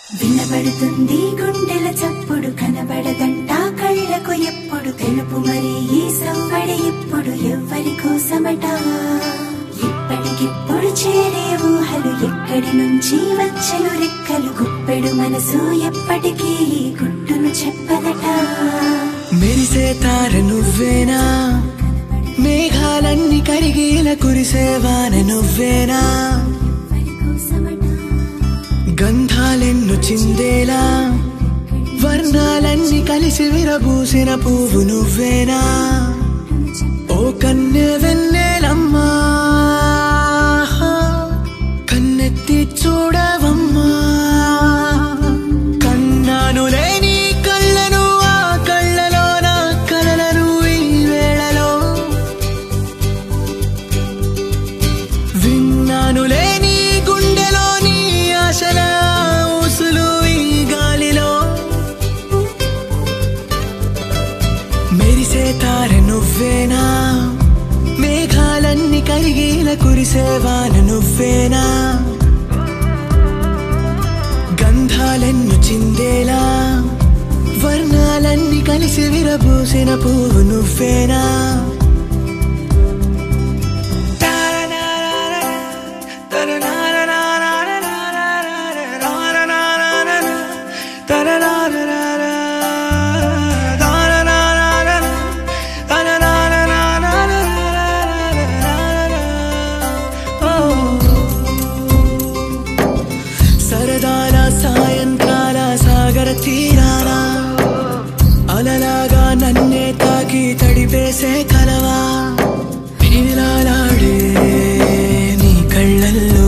వినబడుతుంది గుండెల చప్పుడు కనబడదంట కళ్ళకు ఎప్పుడు తెలుపు మరి ఈ సవ్వడి ఇప్పుడు ఎవ్వరి కోసమట ఇప్పటికిప్పుడు చేరే ఊహలు ఎక్కడి నుంచి వచ్చెను రెక్కలు గుప్పెడు మనసు ఎప్పటికీ ఈ గుట్టును చెప్పదట మెరిసే తార నువ్వేనా మేఘాలన్నీ కరిగేల కురిసేవాన నువ్వేనా ఎవ్వరి కోసమట గంధాలెన్ను చిందేలా వర్ణాలన్నీ కలిసి విరబూసిన పువ్వు నువ్వేనా ఓ కన్నె వెన్నెలమ్మా కన్నెత్తి చూడవమ్మా కన్నాను లేని కళ్ళను ఆ కళ్ళలో నా కలలను ఈ వేళలో విన్నాను లేని గుండెలోని ఆశల ఊసులు ఈ గాలిలో మెరిసే తార నువ్వేనా మేఘాలన్నీ కరిగేల కురిసేవాన నువ్వేనా గంధాలెన్ను చిందేలా వర్ణాలన్నీ కలిసి విరబూసిన పువ్వు నువ్వేనా సరదాల సాయంకాల సాగర తీరాన అలలాగా నన్నే తాకి తడిపేసే కలవా నీలాలాడే నీ కళ్ళల్లో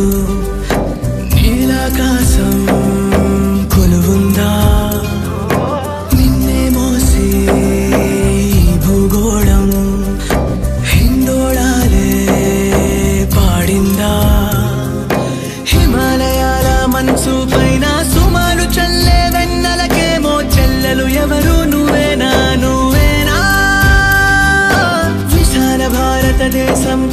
నీలాకాశం కొలువుందా నిన్నే మోసి ఈ భూగోళం హిందోళాలే పాడిందా హిమాలయాల మనసు పైన సుమారు చల్లే వెన్నెలకేమో చెల్లెలు ఎవరు నువ్వేనా నువ్వేనా విశాల భారతదేశం